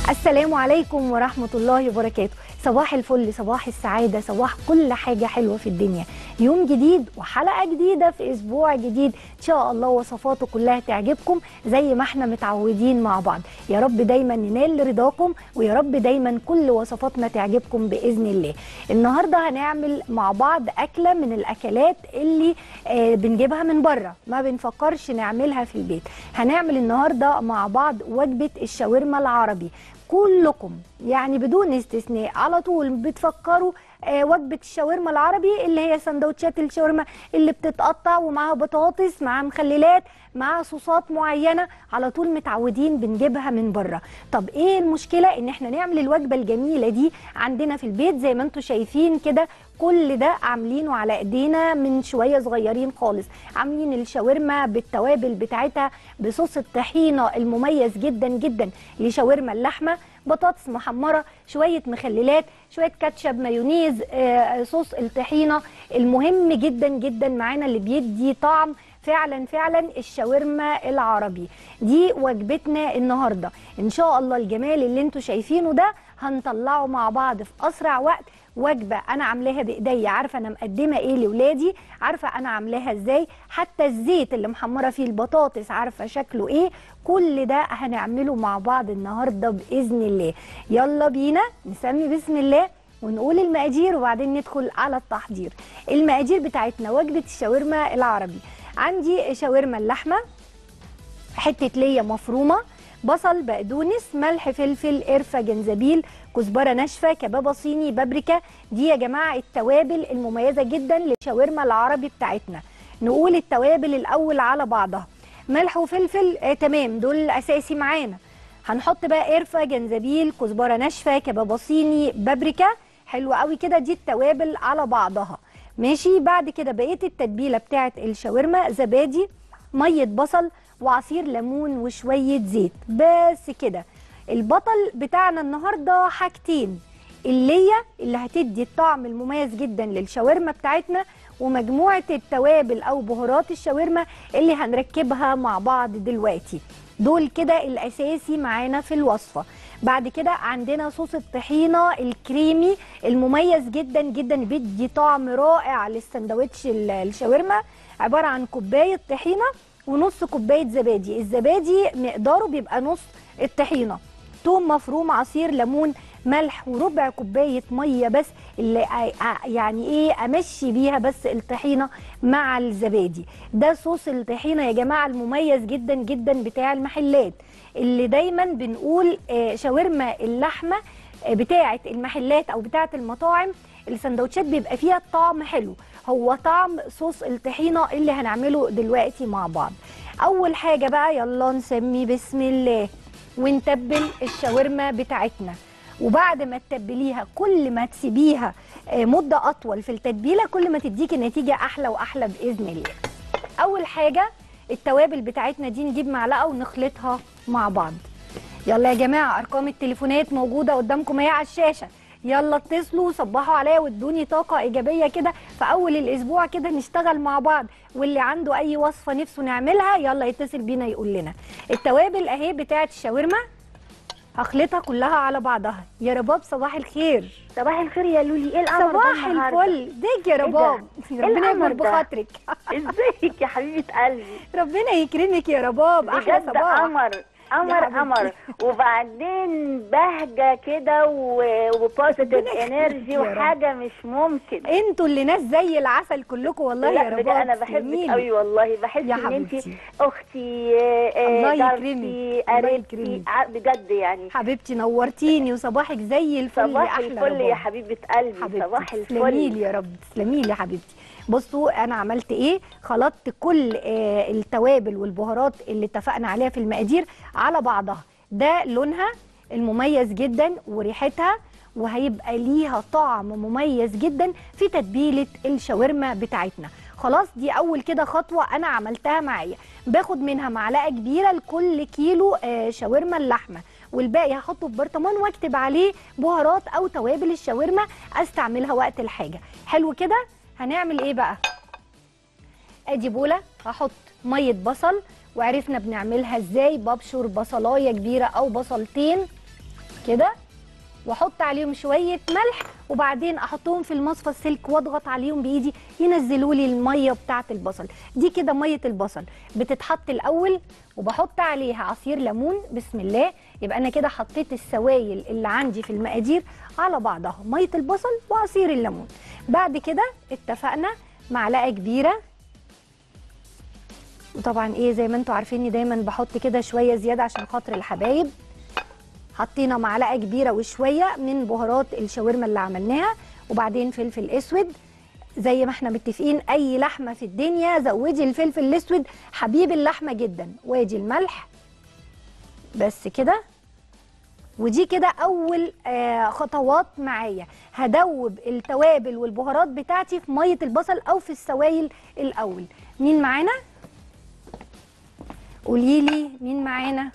السلام عليكم ورحمة الله وبركاته صباح الفل صباح السعادة صباح كل حاجة حلوة في الدنيا يوم جديد وحلقة جديدة في أسبوع جديد إن شاء الله وصفاته كلها تعجبكم زي ما احنا متعودين مع بعض يا رب دايما ننال رضاكم ويا رب دايما كل وصفاتنا تعجبكم بإذن الله النهاردة هنعمل مع بعض أكلة من الأكلات اللي آه بنجيبها من بره ما بنفكرش نعملها في البيت هنعمل النهاردة مع بعض وجبة الشاورما العربي كلكم يعني بدون استثناء على طول بتفكروا آه وجبه الشاورما العربي اللي هي سندوتشات الشاورما اللي بتتقطع ومعاها بطاطس معاها مخللات معاها صوصات معينه على طول متعودين بنجيبها من بره طب ايه المشكله ان احنا نعمل الوجبه الجميله دي عندنا في البيت زي ما انتم شايفين كده كل ده عاملينه على ايدينا من شويه صغيرين خالص عاملين الشاورما بالتوابل بتاعتها بصوص الطحينه المميز جدا جدا لشاورما اللحمه بطاطس محمره شويه مخللات شويه كاتشب مايونيز آه، صوص الطحينه المهم جدا جدا معانا اللي بيدي طعم فعلا فعلا الشاورما العربي دي وجبتنا النهارده ان شاء الله الجمال اللي انتوا شايفينه ده هنطلعه مع بعض في اسرع وقت وجبه انا عاملاها بايديا عارفه انا مقدمه ايه لاولادي عارفه انا عاملاها ازاي حتى الزيت اللي محمره فيه البطاطس عارفه شكله ايه كل ده هنعمله مع بعض النهارده باذن الله يلا بينا نسمي بسم الله ونقول المقادير وبعدين ندخل على التحضير المقادير بتاعتنا وجبه الشاورما العربي عندي شاورما اللحمه حته ليا مفرومه بصل بقدونس ملح فلفل قرفه جنزبيل كزبره ناشفه كبابه صيني بابريكا دي يا جماعه التوابل المميزه جدا للشاورما العربي بتاعتنا نقول التوابل الاول على بعضها ملح وفلفل آه تمام دول الاساسي معانا هنحط بقى قرفه جنزبيل كزبره ناشفه كبابه صيني بابريكا حلو قوي كده دي التوابل على بعضها ماشي بعد كده بقيه التتبيله بتاعه الشاورما زبادي ميه بصل وعصير ليمون وشويه زيت بس كده البطل بتاعنا النهارده حاجتين اللية اللي هتدي الطعم المميز جدا للشاورما بتاعتنا ومجموعة التوابل أو بهارات الشاورما اللي هنركبها مع بعض دلوقتي دول كده الأساسي معانا في الوصفة بعد كده عندنا صوص الطحينة الكريمي المميز جدا جدا بيدي طعم رائع للسندوتش الشاورما عبارة عن كوباية طحينة ونص كوباية زبادي الزبادي مقداره بيبقى نص الطحينة توم مفروم عصير ليمون ملح وربع كوبايه ميه بس اللي يعني ايه امشي بيها بس الطحينه مع الزبادي ده صوص الطحينه يا جماعه المميز جدا جدا بتاع المحلات اللي دايما بنقول شاورما اللحمه بتاعه المحلات او بتاعه المطاعم السندوتشات بيبقى فيها طعم حلو هو طعم صوص الطحينه اللي هنعمله دلوقتي مع بعض اول حاجه بقى يلا نسمي بسم الله ونتبل الشاورما بتاعتنا وبعد ما تتبليها كل ما تسيبيها مده اطول في التتبيله كل ما تديكي نتيجه احلى واحلى باذن الله اول حاجه التوابل بتاعتنا دي نجيب معلقه ونخلطها مع بعض يلا يا جماعه ارقام التليفونات موجوده قدامكم اهي على الشاشه يلا اتصلوا وصبحوا عليا وادوني طاقه ايجابيه كده في اول الاسبوع كده نشتغل مع بعض واللي عنده اي وصفه نفسه نعملها يلا يتصل بينا يقول لنا التوابل اهي بتاعه الشاورما هخلطها كلها على بعضها يا رباب صباح الخير صباح الخير يا لولي ايه القمر صباح الفل ديك يا رباب ربنا يكبر بخاطرك ازيك يا حبيبه قلبي ربنا يكرمك يا رباب احلى بجد صباح قمر قمر قمر وبعدين بهجه كده وبوزيتيف ربنا انرجي يخليك يا رب. وحاجه مش ممكن انتوا اللي ناس زي العسل كلكم والله لا يا بجد رباب انا بحبك تسلميلي. قوي والله بحس يا ان انت حبيبتي. اختي آه، آه، الله جارتي، يكرمك. الله قريبتي يكرمك. ع- بجد يعني حبيبتي نورتيني وصباحك زي الفل صباح يا احلى الفل رباب. يا حبيبه قلبي حبيبتي صباح تسلمي لي الفل يا رب تسلمي لي يا حبيبتي بصوا انا عملت ايه خلطت كل آه التوابل والبهارات اللي اتفقنا عليها في المقادير على بعضها ده لونها المميز جدا وريحتها وهيبقى ليها طعم مميز جدا في تتبيله الشاورما بتاعتنا خلاص دي اول كده خطوه انا عملتها معايا باخد منها معلقه كبيره لكل كيلو آه شاورما اللحمه والباقي هحطه في برطمان واكتب عليه بهارات او توابل الشاورما استعملها وقت الحاجه حلو كده هنعمل ايه بقى ادي بوله هحط ميه بصل وعرفنا بنعملها ازاي ببشر بصلايه كبيره او بصلتين كده واحط عليهم شويه ملح وبعدين احطهم في المصفى السلك واضغط عليهم بايدي ينزلوا لي الميه بتاعه البصل دي كده ميه البصل بتتحط الاول وبحط عليها عصير ليمون بسم الله يبقى انا كده حطيت السوائل اللي عندي في المقادير على بعضها ميه البصل وعصير الليمون بعد كده اتفقنا معلقه كبيره وطبعا ايه زي ما انتم عارفيني دايما بحط كده شويه زياده عشان خاطر الحبايب حطينا معلقه كبيره وشويه من بهارات الشاورما اللي عملناها وبعدين فلفل اسود زي ما احنا متفقين اي لحمه في الدنيا زودي الفلفل الاسود حبيب اللحمه جدا وادي الملح بس كده ودي كده اول آه خطوات معايا هدوب التوابل والبهارات بتاعتي في ميه البصل او في السوائل الاول مين معانا قولي لي مين معانا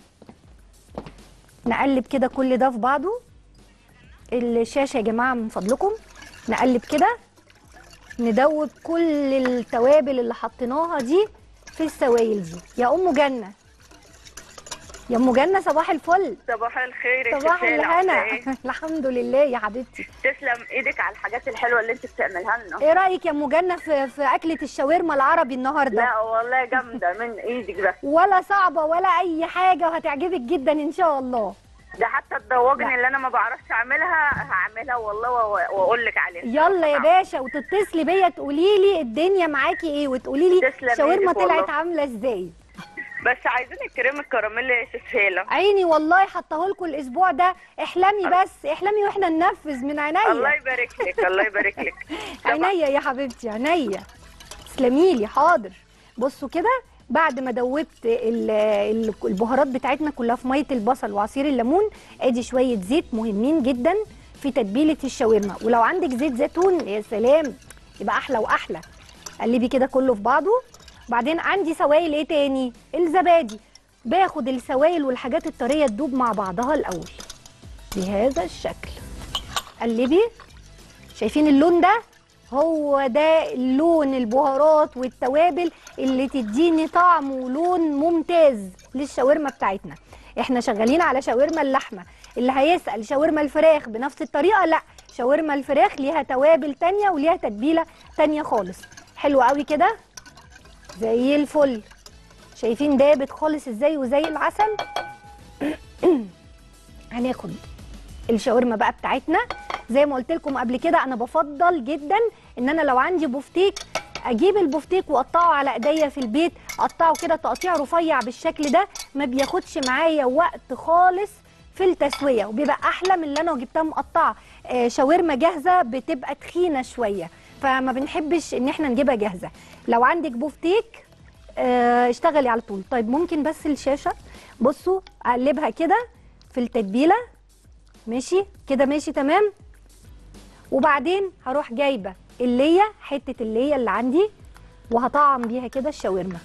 نقلب كده كل ده في بعضه الشاشه يا جماعه من فضلكم نقلب كده ندوب كل التوابل اللي حطيناها دي في السوائل دي يا ام جنه يا ام جنه صباح الفل صباح الخير يا صباح شيخة، عاملة الهنا إيه؟ الحمد لله يا حبيبتي تسلم ايدك على الحاجات الحلوه اللي انت بتعملها لنا ايه رايك يا ام جنه في في اكله الشاورما العربي النهارده لا والله جامده من ايدك بس ولا صعبه ولا اي حاجه وهتعجبك جدا ان شاء الله ده حتى الضواجن لا. اللي انا ما بعرفش اعملها هعملها والله و- واقول لك عليها يلا يا باشا وتتصلي بيا تقولي لي الدنيا معاكي ايه وتقولي لي تسلم الشاورما إيدك والله. طلعت عامله ازاي بس عايزين الكريم الكراميل يا شيخ هيلا عيني والله حطاه لكم الاسبوع ده احلمي بس احلمي واحنا ننفذ من الله عينيا يبارك لك الله يبارك لك عينيا يا حبيبتي عينيا تسلمي لي حاضر بصوا كده بعد ما دوبت ال- ال- البهارات بتاعتنا كلها في ميه البصل وعصير الليمون ادي شويه زيت مهمين جدا في تتبيله الشاورما ولو عندك زيت زيتون يا سلام يبقى احلى واحلى قلبي كده كله في بعضه بعدين عندي سوائل ايه تاني الزبادي باخد السوائل والحاجات الطريه تدوب مع بعضها الاول بهذا الشكل قلبي شايفين اللون ده هو ده اللون البهارات والتوابل اللي تديني طعم ولون ممتاز للشاورما بتاعتنا احنا شغالين على شاورما اللحمه اللي هيسال شاورما الفراخ بنفس الطريقه لا شاورما الفراخ ليها توابل تانية وليها تتبيله تانية خالص حلو قوي كده زي الفل شايفين دابت خالص ازاي وزي العسل هناخد الشاورما بقى بتاعتنا زي ما قلت لكم قبل كده انا بفضل جدا ان انا لو عندي بفتيك اجيب البفتيك واقطعه على ايديا في البيت اقطعه كده تقطيع رفيع بالشكل ده ما بياخدش معايا وقت خالص في التسويه وبيبقى احلى من اللي انا جبتها مقطعه آه، شاورما جاهزه بتبقى تخينه شويه فما بنحبش ان احنا نجيبها جاهزه لو عندك بفتيك آه، اشتغلي على طول طيب ممكن بس الشاشه بصوا اقلبها كده في التتبيله ماشي كده ماشي تمام وبعدين هروح جايبه الليه حته الليه اللي عندي وهطعم بيها كده الشاورما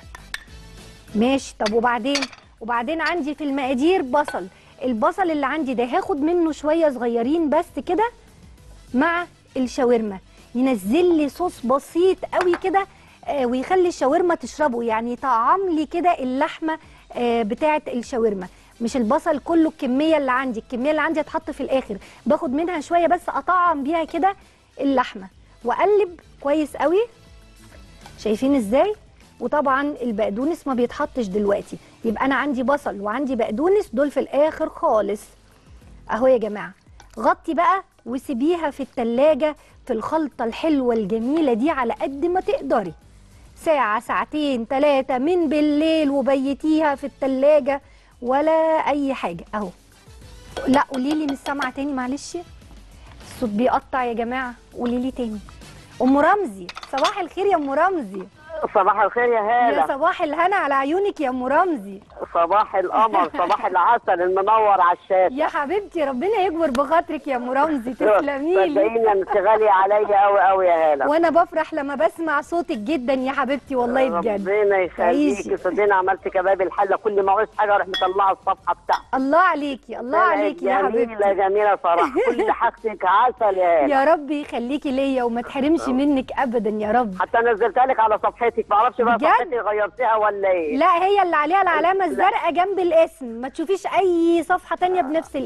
ماشي طب وبعدين وبعدين عندي في المقادير بصل البصل اللي عندي ده هاخد منه شويه صغيرين بس كده مع الشاورما ينزل لي صوص بسيط قوي كده آه، ويخلي الشاورما تشربه يعني يطعم لي كده اللحمه آه، بتاعه الشاورما مش البصل كله الكميه اللي عندي الكميه اللي عندي هتحط في الاخر باخد منها شويه بس اطعم بيها كده اللحمه واقلب كويس قوي شايفين ازاي وطبعا البقدونس ما بيتحطش دلوقتي يبقى انا عندي بصل وعندي بقدونس دول في الاخر خالص اهو يا جماعه غطي بقى وسيبيها في التلاجة في الخلطة الحلوة الجميلة دي على قد ما تقدري ساعة ساعتين ثلاثة من بالليل وبيتيها في التلاجة ولا أي حاجة أهو لا قولي لي مش سامعة تاني معلش الصوت بيقطع يا جماعة قولي لي تاني أم رمزي صباح الخير يا أم رمزي صباح الخير يا يا هالة صباح الهنا على عيونك يا أم رمزي صباح القمر صباح العسل المنور على الشاشة يا حبيبتي ربنا يكبر بخاطرك يا أم رمزي تسلمي لي صدقيني انت غالية عليا قوي قوي يا هالة وانا بفرح لما بسمع صوتك جدا يا حبيبتي والله بجد ربنا تعيشي. يخليكي صدقيني عملت كباب الحلة كل ما عاوز حاجة اروح مطلعة الصفحة بتاعتي الله عليكي الله عليكي يا جميلة حبيبتي جميلة صراحة كل حاجتك عسل يا هالة يا رب يخليكي ليا وما تحرمش منك ابدا يا رب حتى نزلتها لك على صفحتك معرفش بقى بجد؟ صفحتي غيرتيها ولا ايه لا هي اللي عليها العلامه الزرقاء جنب الاسم ما تشوفيش اي صفحه تانية بنفس الاسم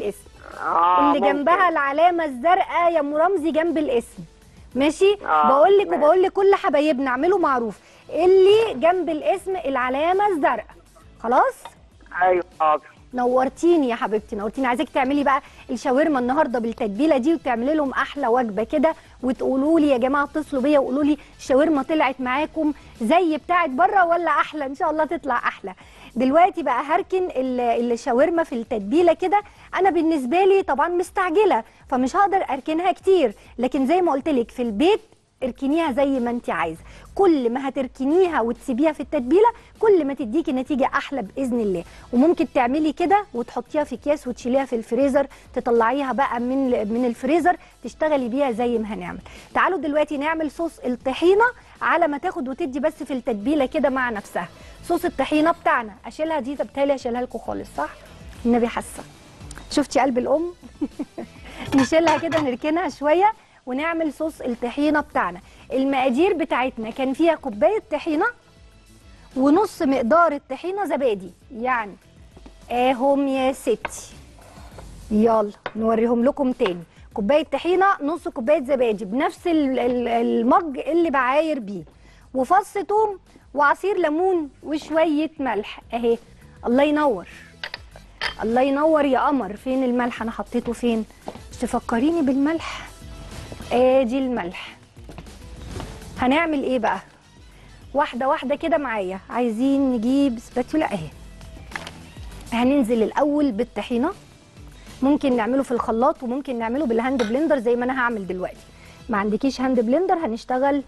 اه اللي ممكن. جنبها العلامه الزرقاء يا ام رمزي جنب الاسم ماشي آه، بقول لك ماشي. وبقول لكل حبايبنا اعملوا معروف اللي جنب الاسم العلامه الزرقاء خلاص ايوه حاضر نورتيني يا حبيبتي نورتيني عايزاك تعملي بقى الشاورما النهارده بالتتبيله دي وتعملي لهم احلى وجبه كده وتقولوا لي يا جماعه اتصلوا بيا وقولوا لي الشاورما طلعت معاكم زي بتاعت بره ولا احلى ان شاء الله تطلع احلى دلوقتي بقى هركن ال- الشاورما في التتبيله كده انا بالنسبه لي طبعا مستعجله فمش هقدر اركنها كتير لكن زي ما قلت لك في البيت اركنيها زي ما انت عايزه كل ما هتركنيها وتسيبيها في التتبيله كل ما تديكي نتيجه احلى باذن الله وممكن تعملي كده وتحطيها في اكياس وتشيليها في الفريزر تطلعيها بقى من من الفريزر تشتغلي بيها زي ما هنعمل تعالوا دلوقتي نعمل صوص الطحينه على ما تاخد وتدي بس في التتبيله كده مع نفسها صوص الطحينه بتاعنا اشيلها دي بالتالي اشيلها لكم خالص صح النبي حاسه شفتي قلب الام نشيلها كده نركنها شويه ونعمل صوص الطحينه بتاعنا المقادير بتاعتنا كان فيها كوبايه طحينه ونص مقدار الطحينه زبادي يعني اهم يا ستي يلا نوريهم لكم تاني كوبايه طحينه نص كوبايه زبادي بنفس ال- ال- المج اللي بعاير بيه وفص توم وعصير ليمون وشويه ملح اهي الله ينور الله ينور يا قمر فين الملح انا حطيته فين مش تفكريني بالملح ادي الملح هنعمل ايه بقى واحده واحده كده معايا عايزين نجيب سباتولا اهي هننزل الاول بالطحينه ممكن نعمله في الخلاط وممكن نعمله بالهاند بلندر زي ما انا هعمل دلوقتي ما عندكيش هاند بلندر هنشتغل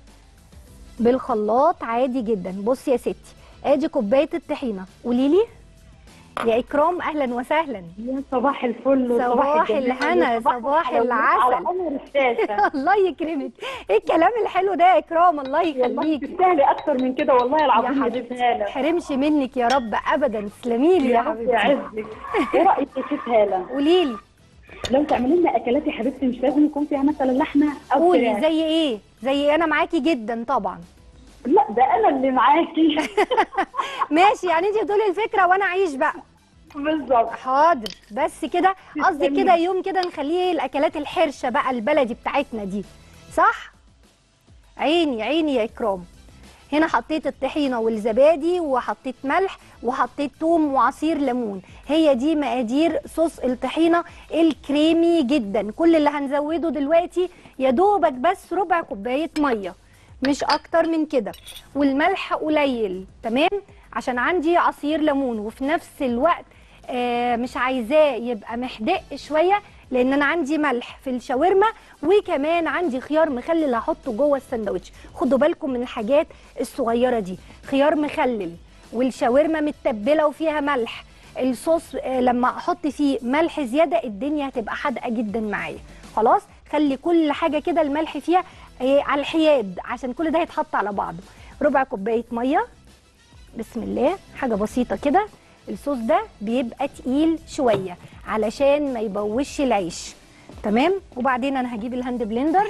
بالخلاط عادي جدا بصي يا ستي ادي كوبايه الطحينه قولي لي يا اكرام اهلا وسهلا يا صباح الفل وصباح صباح الجمال الهنا، وصباح صباح الحلويات العسل. على عمر الشاشة الله يكرمك ايه الكلام الحلو ده يا اكرام الله والله يخليكي تستاهلي اكتر من كده والله يا العظيم يا حبيبتي شيف هالة حرمش منك يا رب ابدا تسلمي لي يا يا رب حبيبتي يعزك ايه رايك يا شيف هالة قولي لي لو تعملي لنا اكلات يا حبيبتي مش لازم يكون فيها مثلا لحمه او قولي فراخ زي ايه زي انا معاكي جدا طبعا لا ده انا اللي معاكي ماشي يعني انت بتقولي الفكره وانا اعيش بقى بالظبط حاضر بس كده قصدي تسلمي. كده يوم كده نخليه الاكلات الحرشه بقى البلدي بتاعتنا دي صح عيني عيني يا اكرام هنا حطيت الطحينه والزبادي وحطيت ملح وحطيت توم وعصير ليمون هي دي مقادير صوص الطحينه الكريمي جدا كل اللي هنزوده دلوقتي يا دوبك بس ربع كوبايه ميه مش اكتر من كده والملح قليل تمام عشان عندي عصير ليمون وفي نفس الوقت آه مش عايزاه يبقى محدق شويه لان انا عندي ملح في الشاورما وكمان عندي خيار مخلل هحطه جوه الساندوتش خدوا بالكم من الحاجات الصغيره دي خيار مخلل والشاورما متبله وفيها ملح الصوص آه، لما احط فيه ملح زياده الدنيا هتبقى حادقه جدا معايا خلاص خلي كل حاجه كده الملح فيها آه، على الحياد عشان كل ده يتحط على بعضه ربع كوبايه ميه بسم الله حاجه بسيطه كده الصوص ده بيبقى تقيل شويه علشان ما يبوش العيش تمام وبعدين انا هجيب الهاند بلندر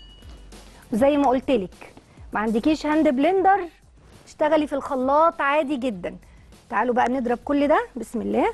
وزي ما قلت لك ما عندكيش هاند بلندر اشتغلي في الخلاط عادي جدا تعالوا بقى نضرب كل ده بسم الله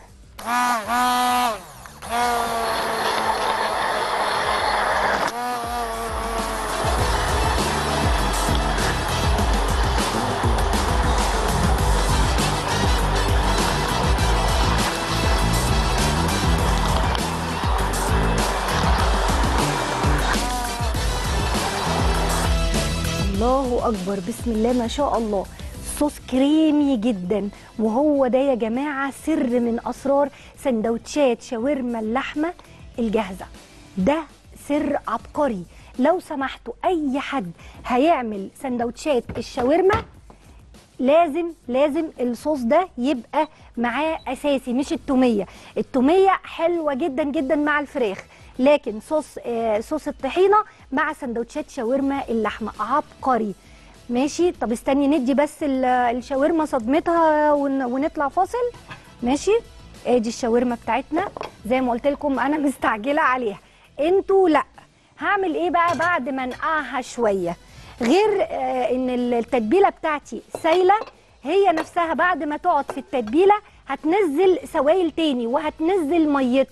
الله اكبر بسم الله ما شاء الله صوص كريمي جدا وهو ده يا جماعه سر من اسرار سندوتشات شاورما اللحمه الجاهزه ده سر عبقري لو سمحتوا اي حد هيعمل سندوتشات الشاورما لازم لازم الصوص ده يبقى معاه اساسي مش التوميه التوميه حلوه جدا جدا مع الفراخ لكن صوص آه صوص الطحينه مع سندوتشات شاورما اللحمه عبقري ماشي طب استني ندي بس ال- الشاورما صدمتها ون- ونطلع فاصل ماشي ادي الشاورما بتاعتنا زي ما قلت لكم انا مستعجله عليها انتوا لا هعمل ايه بقى بعد ما انقعها شويه غير آه ان التتبيله بتاعتي سايله هي نفسها بعد ما تقعد في التتبيله هتنزل سوائل تاني وهتنزل ميتها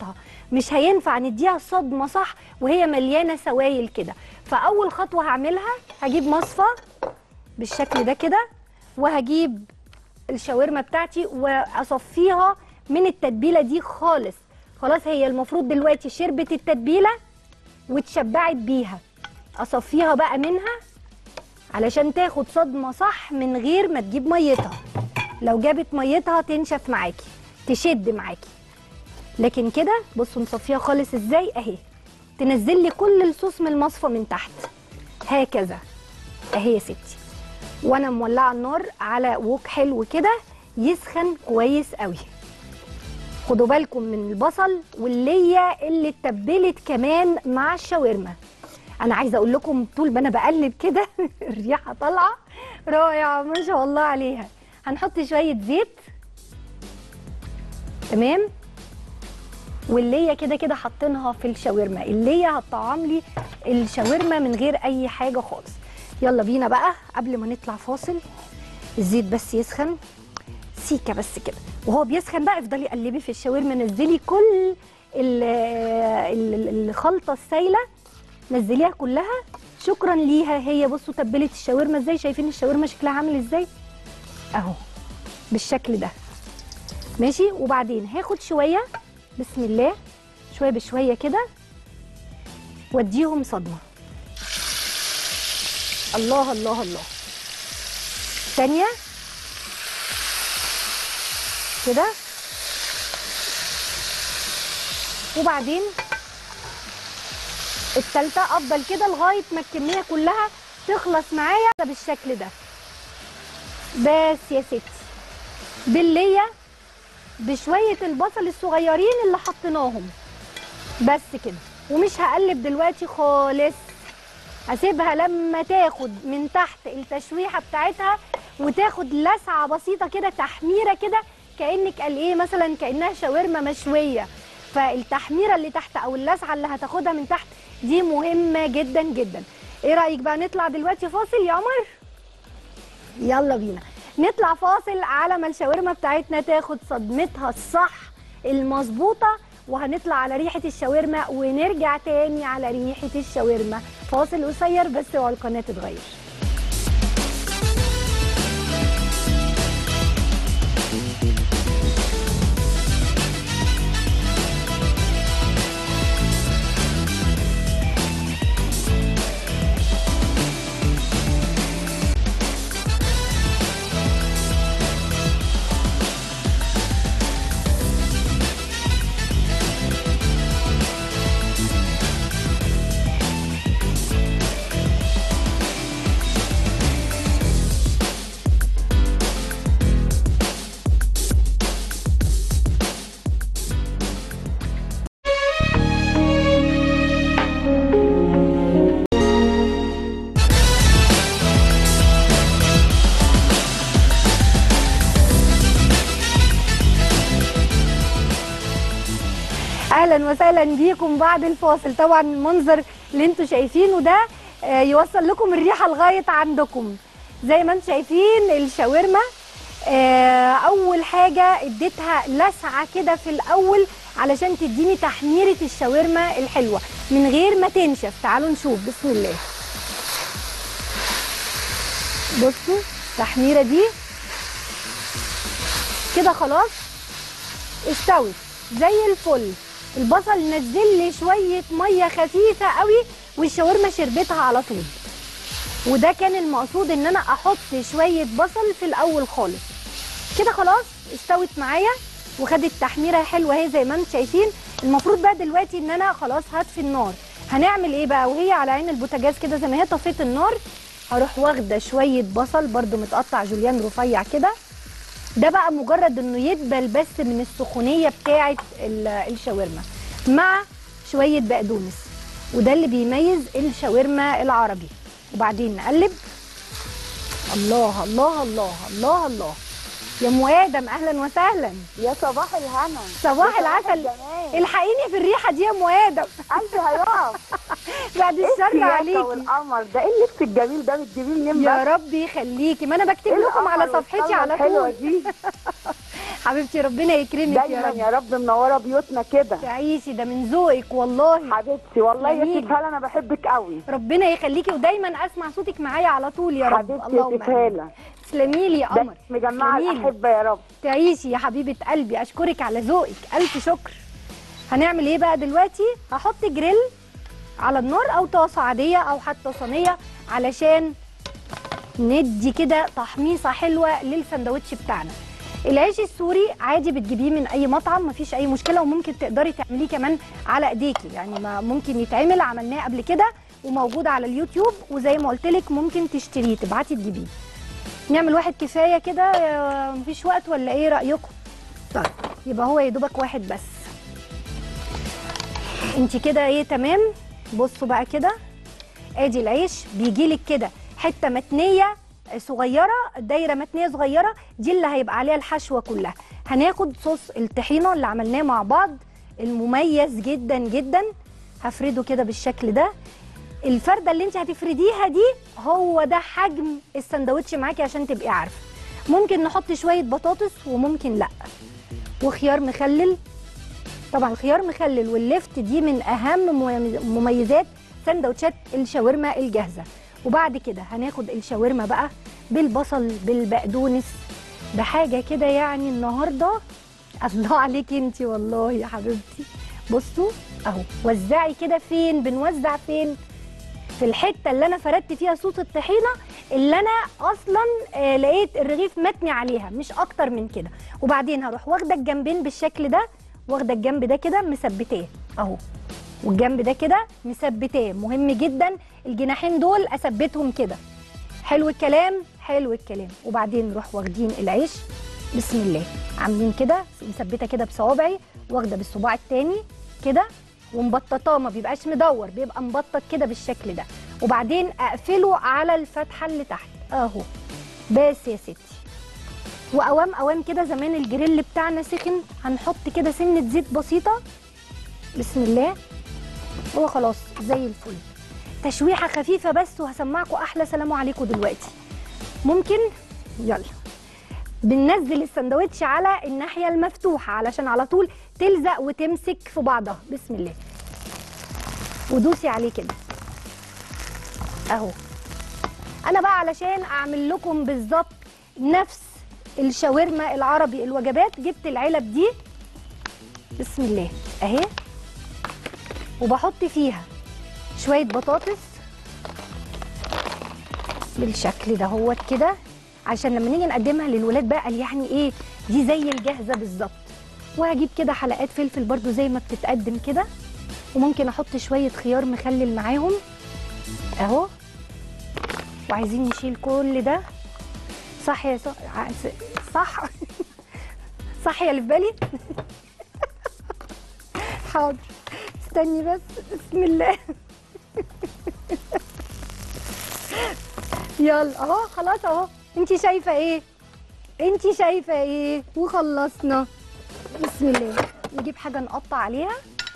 مش هينفع نديها صدمه صح وهي مليانه سوائل كده فاول خطوه هعملها هجيب مصفى بالشكل ده كده وهجيب الشاورما بتاعتي واصفيها من التتبيله دي خالص خلاص هي المفروض دلوقتي شربت التتبيله واتشبعت بيها اصفيها بقى منها علشان تاخد صدمه صح من غير ما تجيب ميتها لو جابت ميتها تنشف معاكي تشد معاكي لكن كده بصوا نصفيها خالص ازاي اهي تنزل لي كل الصوص من المصفى من تحت هكذا اهي يا ستي وانا مولعه النار على ووك حلو كده يسخن كويس قوي خدوا بالكم من البصل والليه اللي اتبلت كمان مع الشاورما انا عايزه اقول لكم طول ما انا بقلب كده الريحه طالعه رائعه ما شاء الله عليها هنحط شويه زيت تمام والليه كده كده حاطينها في الشاورما الليه هتطعم لي الشاورما من غير اي حاجه خالص يلا بينا بقى قبل ما نطلع فاصل الزيت بس يسخن سيكه بس كده وهو بيسخن بقى افضلي قلبي في الشاورما نزلي كل ال- ال- الخلطه السايله نزليها كلها شكرا ليها هي بصوا تبلت الشاورما ازاي شايفين الشاورما شكلها عامل ازاي اهو بالشكل ده ماشي وبعدين هاخد شويه بسم الله شويه بشويه كده واديهم صدمه الله الله الله ثانيه كده وبعدين التالتة افضل كده لغايه ما الكميه كلها تخلص معايا بالشكل ده بس يا ستي بالليه بشويه البصل الصغيرين اللي حطيناهم بس كده ومش هقلب دلوقتي خالص هسيبها لما تاخد من تحت التشويحه بتاعتها وتاخد لسعه بسيطه كده تحميره كده كانك قال ايه مثلا كانها شاورما مشويه فالتحميره اللي تحت او اللسعه اللي هتاخدها من تحت دي مهمه جدا جدا ايه رايك بقى نطلع دلوقتي فاصل يا عمر يلا بينا نطلع فاصل على ما الشاورما بتاعتنا تاخد صدمتها الصح المظبوطه وهنطلع على ريحه الشاورما ونرجع تاني على ريحه الشاورما فاصل قصير بس اوعوا القناه تتغير اهلا وسهلا بيكم بعد الفاصل طبعا المنظر اللي انتم شايفينه ده آه، يوصل لكم الريحه لغايه عندكم زي ما انتم شايفين الشاورما آه، اول حاجه اديتها لسعه كده في الاول علشان تديني تحميره الشاورما الحلوه من غير ما تنشف تعالوا نشوف بسم الله بصوا التحميره دي كده خلاص استوت زي الفل البصل نزل لي شويه ميه خفيفه قوي والشاورما شربتها على طول وده كان المقصود ان انا احط شويه بصل في الاول خالص كده خلاص استوت معايا وخدت تحميره حلوه اهي زي ما انتم شايفين المفروض بقى دلوقتي ان انا خلاص هطفي النار هنعمل ايه بقى وهي على عين البوتاجاز كده زي ما هي طفيت النار هروح واخده شويه بصل برده متقطع جوليان رفيع كده ده بقى مجرد انه يدبل بس من السخونيه بتاعه ال- الشاورما مع شويه بقدونس وده اللي بيميز الشاورما العربي وبعدين نقلب الله الله الله الله الله يا ام ادم اهلا وسهلا يا صباح الهنا صباح يا العسل الجمال. الحقيني في الريحه دي يا ام ادم قلبي هيقف بعد الشر السياسة عليكي والقمر ده ايه اللبس الجميل ده بتجيبيه منين يا بس رب يخليكي ما انا بكتب إيه لكم على القمر صفحتي والصلاة على الحلوة طول دي حبيبتي ربنا يكرمك يا دايما رب يا رب منوره بيوتنا كده تعيشي ده من ذوقك والله حبيبتي والله يا جميل. ست هاله انا بحبك قوي ربنا يخليكي ودايما اسمع صوتك معايا على طول يا رب حبيبتي يا اللهم ست آمين. هاله تسلمي لي يا ده قمر مجمعه جميل. الاحبه يا رب تعيشي يا حبيبه قلبي اشكرك على ذوقك الف شكر هنعمل ايه بقى دلوقتي هحط جريل على النار او طاسه عاديه او حتى صينيه علشان ندي كده تحميصه حلوه للسندوتش بتاعنا العيش السوري عادي بتجيبيه من اي مطعم مفيش اي مشكله وممكن تقدري تعمليه كمان على ايديكي يعني ما ممكن يتعمل عملناه قبل كده وموجود على اليوتيوب وزي ما قلت لك ممكن تشتريه تبعتي تجيبيه نعمل واحد كفايه كده آه، مفيش وقت ولا ايه رايكم طيب يبقى هو يا دوبك واحد بس انت كده ايه تمام بصوا بقى كده ادي العيش بيجيلك كده حته متنيه صغيره دايره متنيه صغيره دي اللي هيبقى عليها الحشوه كلها هناخد صوص الطحينه اللي عملناه مع بعض المميز جدا جدا هفرده كده بالشكل ده الفرده اللي انت هتفرديها دي هو ده حجم السندوتش معاكي عشان تبقي عارفه ممكن نحط شويه بطاطس وممكن لا وخيار مخلل طبعا الخيار مخلل واللفت دي من اهم مميز- مميزات سندوتشات الشاورما الجاهزه وبعد كده هناخد الشاورما بقى بالبصل بالبقدونس بحاجه كده يعني النهارده الله عليكي انت والله يا حبيبتي بصوا اهو وزعي كده فين بنوزع فين في الحته اللي انا فردت فيها صوص الطحينه اللي انا اصلا آه لقيت الرغيف متني عليها مش اكتر من كده وبعدين هروح واخده الجنبين بالشكل ده واخده الجنب ده كده مثبتاه اهو والجنب ده كده مثبتاه مهم جدا الجناحين دول اثبتهم كده حلو الكلام حلو الكلام وبعدين نروح واخدين العيش بسم الله عاملين كده مثبته كده بصوابعي واخده بالصباع التاني كده ومبططاه ما بيبقاش مدور بيبقى مبطط كده بالشكل ده وبعدين اقفله على الفتحه اللي تحت اهو بس يا ستي واوام اوام كده زمان الجريل بتاعنا سخن هنحط كده سنه زيت بسيطه بسم الله هو خلاص زي الفل تشويحه خفيفه بس وهسمعكم احلى سلام عليكم دلوقتي ممكن يلا بننزل السندوتش على الناحيه المفتوحه علشان على طول تلزق وتمسك في بعضها بسم الله ودوسي عليه كده اهو انا بقى علشان اعمل لكم بالظبط نفس الشاورما العربي الوجبات جبت العلب دي بسم الله اهي وبحط فيها شويه بطاطس بالشكل ده هوت كده عشان لما نيجي نقدمها للولاد بقى قال يعني ايه دي زي الجاهزه بالظبط وهجيب كده حلقات فلفل برضو زي ما بتتقدم كده وممكن احط شويه خيار مخلل معاهم اهو وعايزين نشيل كل ده صح يا صح صح صح يا اللي في بالي حاضر استني بس بسم الله يلا اهو خلاص اهو انت شايفه ايه انت شايفه ايه وخلصنا بسم الله نجيب حاجه نقطع عليها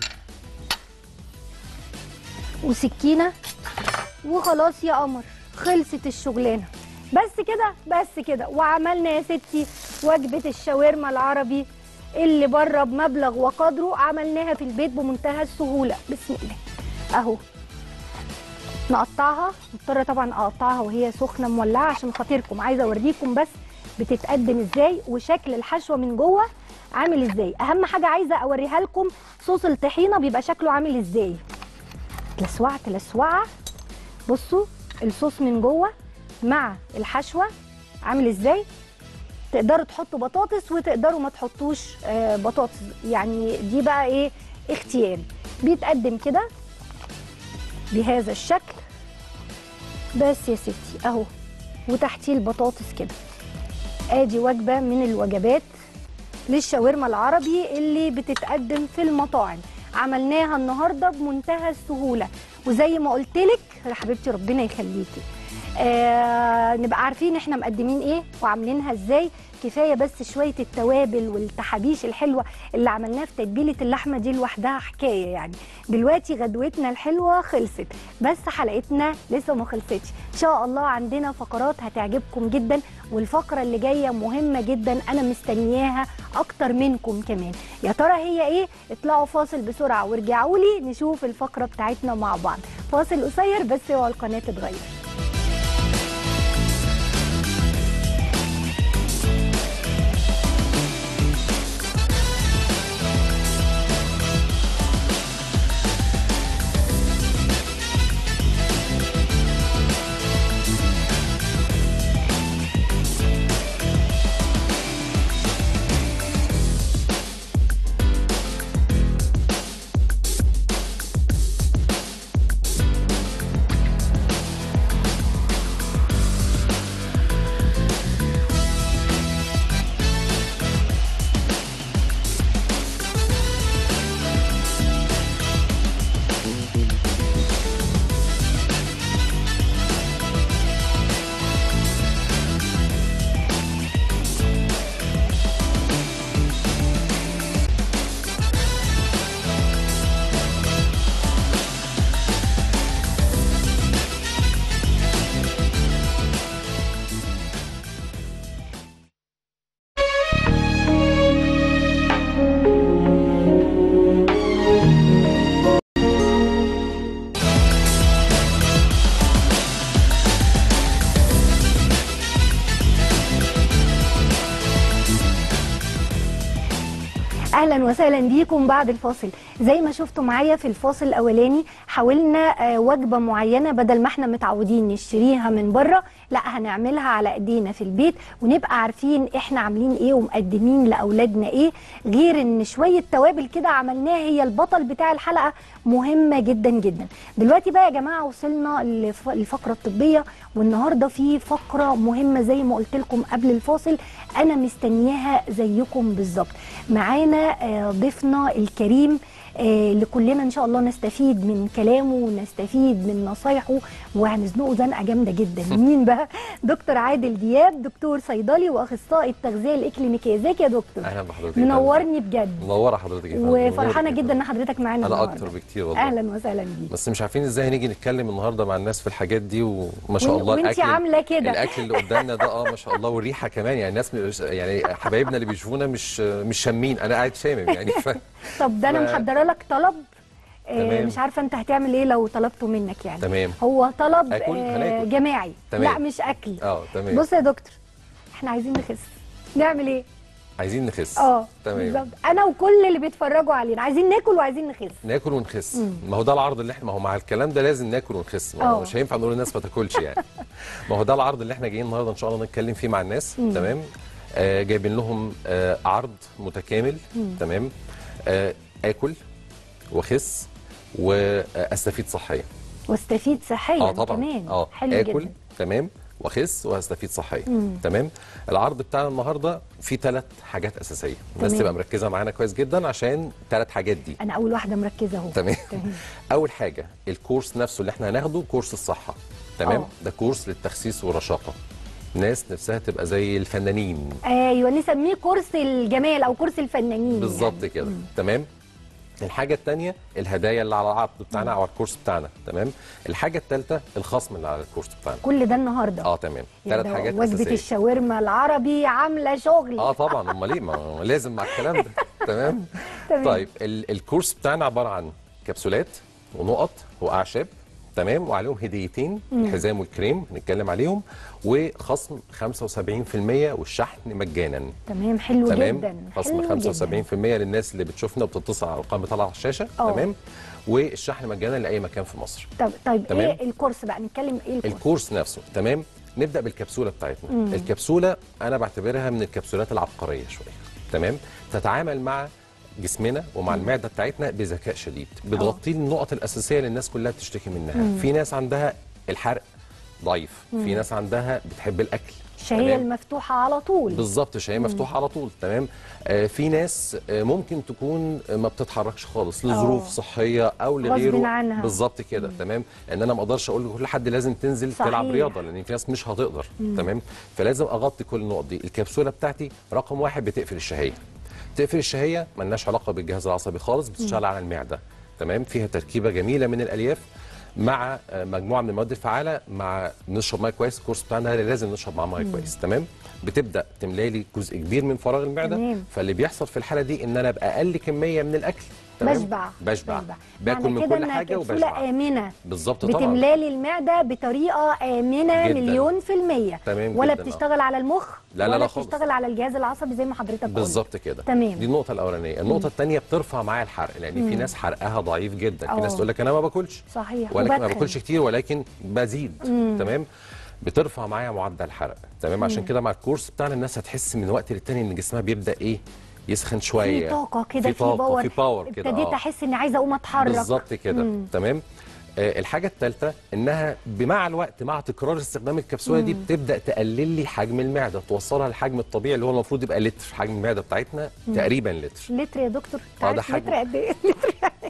وسكينه وخلاص يا قمر خلصت الشغلانه بس كده بس كده وعملنا يا ستي وجبه الشاورما العربي اللي بره بمبلغ وقدره عملناها في البيت بمنتهى السهوله بسم الله اهو نقطعها مضطره طبعا اقطعها وهي سخنه مولعه عشان خاطركم عايزه اوريكم بس بتتقدم ازاي وشكل الحشوه من جوه عامل ازاي اهم حاجه عايزه اوريها لكم صوص الطحينه بيبقى شكله عامل ازاي تلسوعه تلسوعه بصوا الصوص من جوه مع الحشوه عامل ازاي تقدروا تحطوا بطاطس وتقدروا ما تحطوش آه، بطاطس يعني دي بقى ايه اختياري بيتقدم كده بهذا الشكل بس يا ستي اهو وتحتيه البطاطس كده ادي وجبه من الوجبات للشاورما العربي اللي بتتقدم في المطاعم عملناها النهارده بمنتهى السهوله وزي ما قلت لك يا حبيبتي ربنا يخليكي آه نبقى عارفين احنا مقدمين ايه وعاملينها ازاي كفايه بس شويه التوابل والتحابيش الحلوه اللي عملناها في تتبيله اللحمه دي لوحدها حكايه يعني دلوقتي غدوتنا الحلوه خلصت بس حلقتنا لسه ما خلصتش ان شاء الله عندنا فقرات هتعجبكم جدا والفقره اللي جايه مهمه جدا انا مستنياها اكتر منكم كمان يا ترى هي ايه اطلعوا فاصل بسرعه وارجعوا لي نشوف الفقره بتاعتنا مع بعض فاصل قصير بس اوعى القناه تتغير اهلا وسهلا بيكم بعد الفاصل زي ما شفتوا معايا في الفاصل الاولاني حاولنا آه، وجبه معينه بدل ما احنا متعودين نشتريها من بره لا هنعملها على ايدينا في البيت ونبقى عارفين احنا عاملين ايه ومقدمين لاولادنا ايه غير ان شويه توابل كده عملناها هي البطل بتاع الحلقه مهمه جدا جدا دلوقتي بقى يا جماعه وصلنا للف- للفقره الطبيه والنهارده في فقره مهمه زي ما قلت لكم قبل الفاصل انا مستنياها زيكم بالظبط معانا آه، ضيفنا الكريم آه، اللي كلنا ان شاء الله نستفيد من كلامه ونستفيد من نصايحه وهنزنقه زنقه جامده جدا مين بقى دكتور عادل دياب دكتور صيدلي واخصائي التغذيه الاكلينيكيه ازيك يا دكتور اهلا بحضرتك يا فندم. منورني بجد منوره حضرتك يا فندم. وفرحانه منورك يا جدا ان حضرتك معانا انا النهاردة. اكتر بكتير والله اهلا وسهلا بيك بس مش عارفين ازاي هنيجي نتكلم النهارده مع الناس في الحاجات دي وما شاء وإن- الله وإنتي عاملة كده. الاكل اللي قدامنا ده اه ما شاء الله والريحه كمان يعني الناس مش يعني حبايبنا اللي بيشوفونا مش مش شامين انا قاعد شامم يعني ف... طب ده انا ف- محضره لك طلب آه، تمام. مش عارفه انت هتعمل ايه لو طلبته منك يعني تمام هو طلب آكل؟ آه، هناكل. جماعي تمام. لا مش اكل اه تمام بص يا دكتور احنا عايزين نخس نعمل ايه عايزين نخس اه تمام بالظبط انا وكل اللي بيتفرجوا علينا عايزين ناكل وعايزين نخس ناكل ونخس ما هو ده العرض اللي احنا ما هو مع الكلام ده لازم ناكل ونخس ما هو آه. مش هينفع نقول للناس ما تاكلش يعني ما هو ده العرض اللي احنا جايين النهارده ان شاء الله نتكلم فيه مع الناس تمام آه جايبين لهم آه عرض متكامل تمام آه اكل واخس واستفيد صحيا واستفيد صحيا اه طبعا كمان اه حلو اكل جدا تمام واخس وهستفيد صحيا تمام العرض بتاعنا النهارده فيه ثلاث حاجات اساسيه الناس تمام. تبقى مركزه معانا كويس جدا عشان ثلاث حاجات دي انا اول واحده مركزه اهو تمام تمام. اول حاجه الكورس نفسه اللي احنا هناخده كورس الصحه تمام آه. ده كورس للتخسيس والرشاقه ناس نفسها تبقى زي الفنانين ايوه نسميه كورس الجمال او كورس الفنانين بالظبط يعني. كده تمام الحاجة الثانية الهدايا اللي على العرض بتاعنا او على الكورس بتاعنا تمام الحاجة الثالثة الخصم اللي على الكورس بتاعنا كل ده النهارده اه تمام يا ثلاث ده حاجات وجبه اساسية الشاورما العربي عامله شغل اه طبعا امال ايه ما هو لازم مع الكلام ده تمام تمام. طيب ال الكورس بتاعنا عباره عن كبسولات ونقط واعشاب تمام وعليهم هديتين الحزام والكريم نتكلم عليهم وخصم 75% والشحن مجانا تمام حلو تمام جدا خصم حلو 75% جداً. للناس اللي بتشوفنا وبتتصل على الارقام بتطلع على الشاشه آه. تمام والشحن مجانا لاي مكان في مصر طب طيب تمام. ايه الكورس بقى نتكلم ايه الكورس الكورس نفسه تمام نبدا بالكبسوله بتاعتنا الكبسوله انا بعتبرها من الكبسولات العبقريه شويه تمام تتعامل مع جسمنا ومع المعده بتاعتنا بذكاء شديد بتغطي لي النقط الاساسيه اللي الناس كلها بتشتكي منها في ناس عندها الحرق ضعيف في ناس عندها بتحب الاكل الشهيه تمام؟ المفتوحه على طول بالظبط شهيه مفتوحه على طول تمام آه في ناس آه ممكن تكون آه، ما بتتحركش خالص لظروف آه. صحيه او غصب لغيره عنها. بالظبط كده تمام ان انا ما اقدرش اقول لكل حد لازم تنزل صحيح. تلعب رياضه لان في ناس مش هتقدر تمام فلازم اغطي كل النقط دي الكبسوله بتاعتي رقم واحد بتقفل الشهيه تقفل الشهيه ملناش علاقه بالجهاز العصبي خالص بتشتغل على المعده تمام فيها تركيبه جميله من الالياف مع آه، مجموعه من المواد الفعاله مع نشرب ميه كويس الكورس بتاعنا لازم نشرب معاه ميه كويس تمام بتبدا تملى لي جزء كبير من فراغ المعده تمام. فاللي بيحصل في الحاله دي ان انا باقل كميه من الاكل تمام بشبع بشبع باكل معنى من كده كل إنها حاجه كبسولة وبشبع آمنة بالظبط طبعا بتملالي المعدة بطريقة آمنة جداً. مليون في المية تمام ولا جداً، آه. بتشتغل على المخ لا، لا، ولا لا خالص. بتشتغل على الجهاز العصبي زي ما حضرتك قلت بالظبط كده تمام. دي النقطه الاولانيه النقطه الثانيه بترفع معايا الحرق لان في ناس حرقها ضعيف جدا في ناس آه. تقول لك انا ما باكلش صحيح ولكن ما وبدخن. باكلش كتير ولكن بزيد تمام بترفع معايا معدل الحرق تمام عشان كده مع الكورس بتاعنا الناس هتحس من وقت للتاني ان جسمها بيبدا ايه يسخن شويه في طاقة كده في في طاقه باور في باور كده ابتديت آه. احس اني عايزة اقوم اتحرك بالظبط كده تمام آه الحاجه الثالثه انها مع الوقت مع تكرار استخدام الكبسوله دي بتبدا تقلل لي حجم المعده توصلها للحجم الطبيعي اللي هو المفروض يبقى لتر حجم المعده بتاعتنا تقريبا لتر لتر يا دكتور انت آه، ده عارف حجم. لتر قد ايه لتر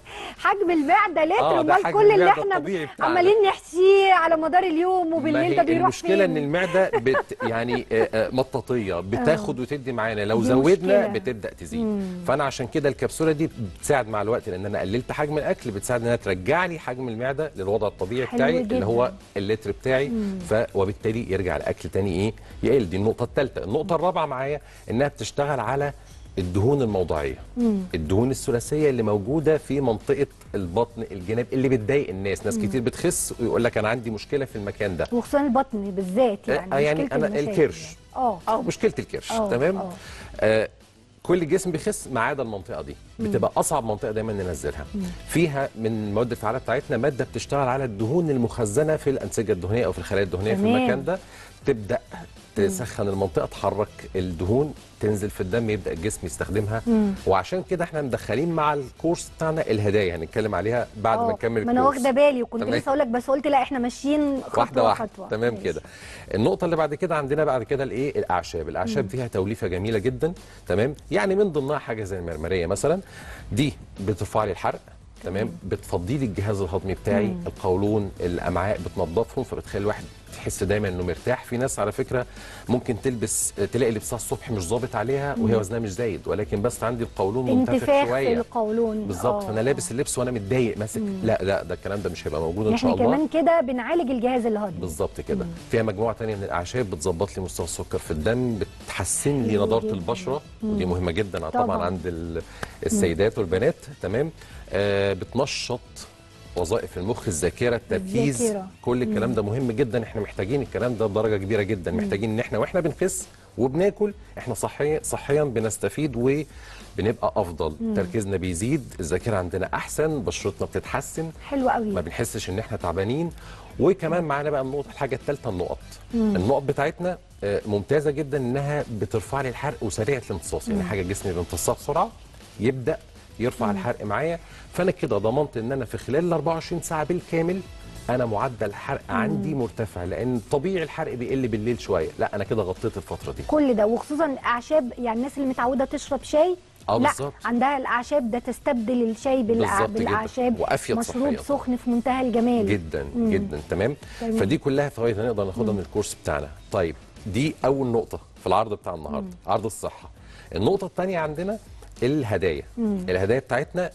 حجم المعده لتر آه، ده امال حجم كل اللي المعدة احنا الطبيعي بتاعنا. عمالين نحشيه على مدار اليوم ما وبالليل هي ده بيروح المشكله فين ان المعده بت يعني آه، آه، مطاطيه بتاخد وتدي معانا لو دي زودنا مشكلة. بتبدا تزيد فانا عشان كده الكبسوله دي بتساعد مع الوقت لان انا قللت حجم الاكل بتساعد انها ترجع لي حجم المعده للوضع الطبيعي حلو بتاعي جداً. اللي هو اللتر بتاعي ف وبالتالي يرجع الاكل تاني ايه يقل دي النقطه الثالثه النقطه الرابعه معايا انها بتشتغل على الدهون الموضعيه الدهون الثلاثيه اللي موجوده في منطقه البطن الجناب اللي بتضايق الناس ناس كتير بتخس ويقول لك انا عندي مشكله في المكان ده وخصوصا البطن بالذات يعني آه، يعني مشكلة أنا المشاكل الكرش. يعني. اه اه مشكله الكرش آه، تمام آه. آه كل جسم بيخس ما عدا المنطقه دي بتبقى اصعب منطقه دايما ننزلها فيها من المواد الفعاله بتاعتنا ماده بتشتغل على الدهون المخزنه في الانسجه الدهنيه او في الخلايا الدهنيه في تمام. المكان ده تبدا تسخن المنطقه تحرك الدهون تنزل في الدم يبدا الجسم يستخدمها وعشان كده احنا مدخلين مع الكورس بتاعنا الهدايا هنتكلم عليها بعد ما آه، نكمل ما انا الكورس واخده بالي وكنت تمام. لسه اقول لك بس قلت لا احنا ماشيين خطوه واحده واحده خطوة. تمام ماشي. كده النقطه اللي بعد كده عندنا بعد كده الايه الاعشاب الاعشاب فيها توليفه جميله جدا تمام يعني من ضمنها حاجه زي المرمريه مثلا دي بترفع لي الحرق تمام بتفضي لي الجهاز الهضمي بتاعي القولون الامعاء بتنظفهم فبتخلي الواحد تحس دايما انه مرتاح في ناس على فكره ممكن تلبس تلاقي لبسها الصبح مش ظابط عليها وهي وزنها مش زايد ولكن بس عندي القولون منتفخ انتفاخ في شويه القولون بالظبط آه. فانا لابس اللبس وانا متضايق ماسك لا لا ده الكلام ده مش هيبقى موجود ان شاء احنا الله كمان كده بنعالج الجهاز الهضمي بالظبط كده فيها مجموعه تانية من الاعشاب بتظبط لي مستوى السكر في الدم بتحسن لي نضاره جداً. البشره ودي مهمه جدا طبعا, طبعاً. عند ال- السيدات والبنات تمام آه بتنشط وظائف المخ الذاكره التركيز الذاكرة. كل الكلام ده مهم جدا احنا محتاجين الكلام ده بدرجه كبيره جدا محتاجين ان احنا واحنا بنخس وبناكل احنا صحيا صحيا بنستفيد وبنبقى افضل تركيزنا بيزيد الذاكره عندنا احسن بشرتنا بتتحسن حلو قوي ما بنحسش ان احنا تعبانين وكمان معانا بقى النقطه الحاجه الثالثه النقط النقط بتاعتنا آه، ممتازه جدا انها بترفع لي الحرق وسريعه الامتصاص يعني حاجه جسمي بيمتصها بسرعه يبدا يرفع الحرق معايا فانا كده ضمنت ان انا في خلال ال 24 ساعه بالكامل انا معدل الحرق عندي مرتفع لان طبيعي الحرق بيقل بالليل شويه لا انا كده غطيت الفتره دي كل ده وخصوصا اعشاب يعني الناس اللي متعوده تشرب شاي آه لا بالظبط. عندها الاعشاب ده تستبدل الشاي بالأع... بالظبط جدا. بالاعشاب وأفيد مشروب صحيا. سخن في منتهى الجمال جدا جدا تمام تمام. فدي كلها فوائد هنقدر ناخدها من الكورس بتاعنا طيب دي اول نقطه في العرض بتاع النهارده عرض الصحه النقطه الثانيه عندنا الهدايا الهدايا بتاعتنا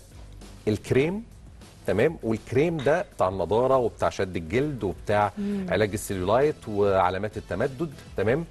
الكريم تمام والكريم ده بتاع النضاره وبتاع شد الجلد وبتاع علاج السيلولايت وعلامات التمدد تمام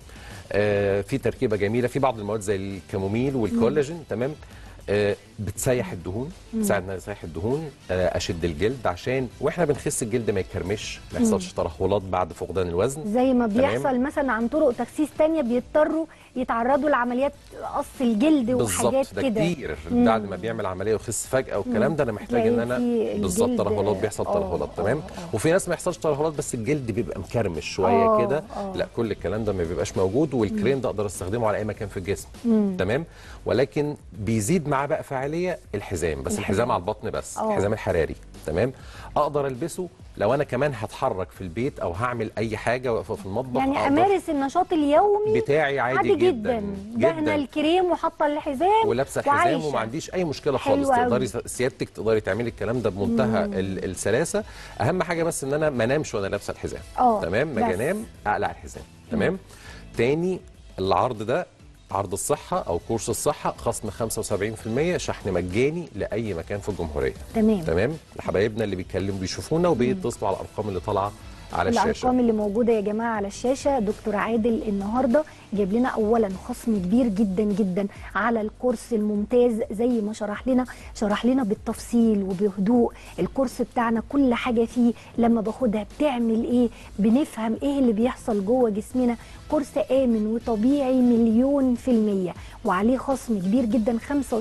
آه في تركيبه جميله في بعض المواد زي الكاموميل والكولاجين تمام آه بتسيح الدهون تساعد انها تسيح الدهون آه اشد الجلد عشان واحنا بنخس الجلد ما يكرمش ما يحصلش ترهلات بعد فقدان الوزن زي ما تمام. بيحصل مثلا عن طرق تخسيس تانية بيضطروا يتعرضوا لعمليات قص الجلد وحاجات بالظبط ده كده كتير بعد ما بيعمل عمليه ويخس فجاه والكلام ده انا محتاج تلاقي ان انا في بالظبط الجلد- ترهلات بيحصل آه، ترهلات آه، تمام آه. وفي ناس ما يحصلش ترهلات بس الجلد بيبقى مكرمش شويه آه، كده آه. لا كل الكلام ده ما بيبقاش موجود والكريم ده اقدر استخدمه على اي مكان في الجسم تمام ولكن بيزيد معاه بقى فعاليه الحزام بس الحزام على البطن بس آه. الحزام الحراري تمام اقدر البسه لو انا كمان هتحرك في البيت او هعمل اي حاجه واقفه في المطبخ يعني أقدر امارس النشاط اليومي بتاعي عادي, عادي جدا جدا دهنه جدا الكريم وحاطه الحزام ولابسه الحزام وعايشة. وما عنديش اي مشكله حلو خالص أوي. تقدري سيادتك تقدري تعملي الكلام ده بمنتهى ال- السلاسه اهم حاجه بس ان انا ما انامش وانا لابسه الحزام آه، تمام ما بس. اجي انام اقلع الحزام تمام تاني العرض ده عرض الصحه او كورس الصحه خصم 75% شحن مجاني لاي مكان في الجمهوريه تمام تمام لحبايبنا اللي بيتكلموا بيشوفونا وبيتصلوا على الارقام اللي طالعه على الشاشه الارقام اللي موجوده يا جماعه على الشاشه دكتور عادل النهارده جايب لنا اولا خصم كبير جدا جدا على الكورس الممتاز زي ما شرح لنا شرح لنا بالتفصيل وبهدوء الكورس بتاعنا كل حاجه فيه لما باخدها بتعمل ايه بنفهم ايه اللي بيحصل جوه جسمنا كورس امن وطبيعي مليون في الميه وعليه خصم كبير جدا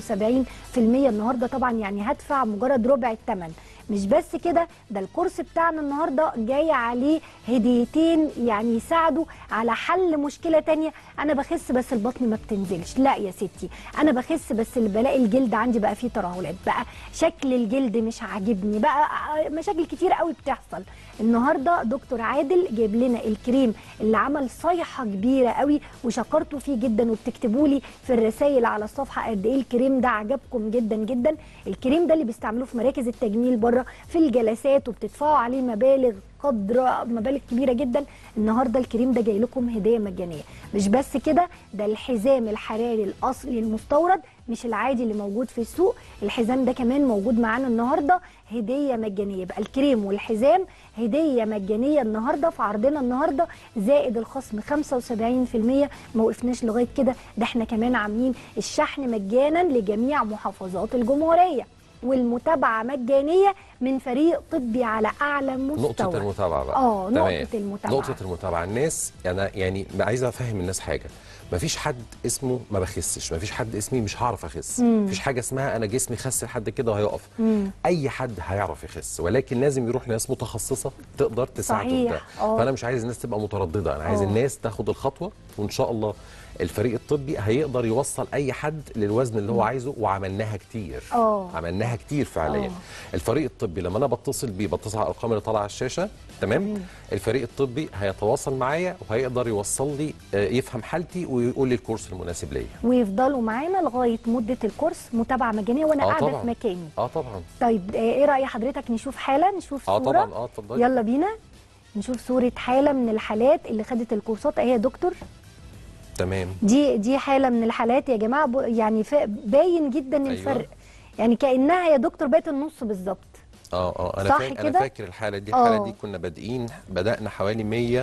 75% النهارده طبعا يعني هدفع مجرد ربع الثمن مش بس كده ده الكورس بتاعنا النهارده جاي عليه هديتين يعني يساعدوا على حل مشكله تانية انا بخس بس البطن ما بتنزلش لا يا ستي انا بخس بس اللي بلاقي الجلد عندي بقى فيه ترهلات بقى شكل الجلد مش عاجبني بقى مشاكل كتير قوي بتحصل النهارده دكتور عادل جايب لنا الكريم اللي عمل صيحه كبيره قوي وشكرته فيه جدا وبتكتبوا لي في الرسائل على الصفحه قد ايه الكريم ده عجبكم جدا جدا الكريم ده اللي بيستعملوه في مراكز التجميل بره في الجلسات وبتدفعوا عليه مبالغ قدر مبالغ كبيره جدا النهارده الكريم ده جاي لكم هديه مجانيه مش بس كده ده الحزام الحراري الاصلي المستورد مش العادي اللي موجود في السوق الحزام ده كمان موجود معانا النهارده هديه مجانيه بقى الكريم والحزام هديه مجانيه النهارده في عرضنا النهارده زائد الخصم 75% ما وقفناش لغايه كده ده احنا كمان عاملين الشحن مجانا لجميع محافظات الجمهوريه والمتابعه مجانيه من فريق طبي على اعلى مستوى نقطة المتابعة بقى اه تمام. نقطه المتابعه نقطة المتابعة الناس أنا يعني عايز أفهم الناس حاجة مفيش حد اسمه ما بخسش مفيش حد اسمي مش هعرف اخس مفيش حاجه اسمها انا جسمي خس لحد كده وهيقف اي حد هيعرف يخس ولكن لازم يروح لناس متخصصه تقدر تساعده في ده صحيح. آه. فانا مش عايز الناس تبقى متردده انا عايز آه. الناس تاخد الخطوه وان شاء الله الفريق الطبي هيقدر يوصل اي حد للوزن اللي هو عايزه وعملناها كتير آه. عملناها كتير فعليا آه. الفريق الطبي لما انا بتصل بيه بتصل على الارقام اللي طالعه على الشاشه تمام الفريق الطبي هيتواصل معايا وهيقدر يوصل لي آه، يفهم حالتي ويقول لي الكورس المناسب ليا ويفضلوا معانا لغايه مده الكورس متابعه مجانيه وانا آه قاعده طبعاً. في مكاني اه طبعا طيب آه، ايه راي حضرتك نشوف حاله نشوف اه صوره طبعا اه اتفضلي يلا بينا نشوف صوره حاله من الحالات اللي خدت الكورسات اهي يا دكتور تمام دي دي حاله من الحالات يا جماعه ب- يعني ف- باين جدا أيوة. الفرق يعني كانها يا دكتور بقت النص بالظبط اه اه انا صح فاكر كده؟ انا فاكر الحاله دي الحاله آه. دي كنا بادئين بدانا حوالي 100